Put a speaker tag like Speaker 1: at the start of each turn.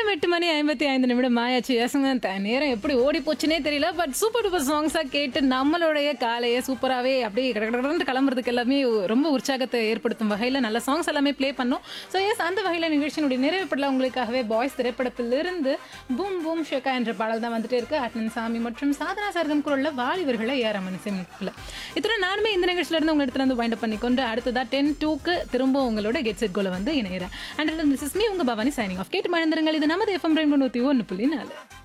Speaker 1: நேரம் எட்டு மணி ஐம்பத்தி ஐந்து நிமிடம் ஆயாச்சு ஏசுங்க த- நேரம் எப்படி ஓடி போச்சுனே தெரியல பட் சூப்பர் டூப்பர் சாங்ஸாக கேட்டு நம்மளுடைய காலையை சூப்பராகவே அப்படியே கடற்கடன்னு கிளம்புறதுக்கு எல்லாமே ரொம்ப உற்சாகத்தை ஏற்படுத்தும் வகையில் நல்ல சாங்ஸ் எல்லாமே ப்ளே பண்ணோம் ஸோ எஸ் அந்த வகையில் நிகழ்ச்சியினுடைய நிறைவுப்படல உங்களுக்காகவே பாய்ஸ் திரைப்படத்திலிருந்து பூம் பூம் ஷேக்கா என்ற பாடல் தான் வந்துட்டே இருக்கு அட்னன் சாமி மற்றும் சாதனா சர்க்கம் குரலில் வாலிபர்களை ஏறாமனு சேமிக்கல இத்துடன் நானுமே இந்த நிகழ்ச்சியிலிருந்து உங்க இடத்துல வந்து வைண்ட் பண்ணிக்கொண்டு அடுத்ததா டென் டூக்கு திரும்ப உங்களோட கெட் செட் கோல வந்து இணையிறேன் அண்ட் திஸ் இஸ் மீ உங்க பவானி சைனிங் ஆஃப் கேட்டு மழந்துருங்கள் இது நமது எஃப்எம் ரெண்டு நூற்றி ஒன்று புள்ளி நாலு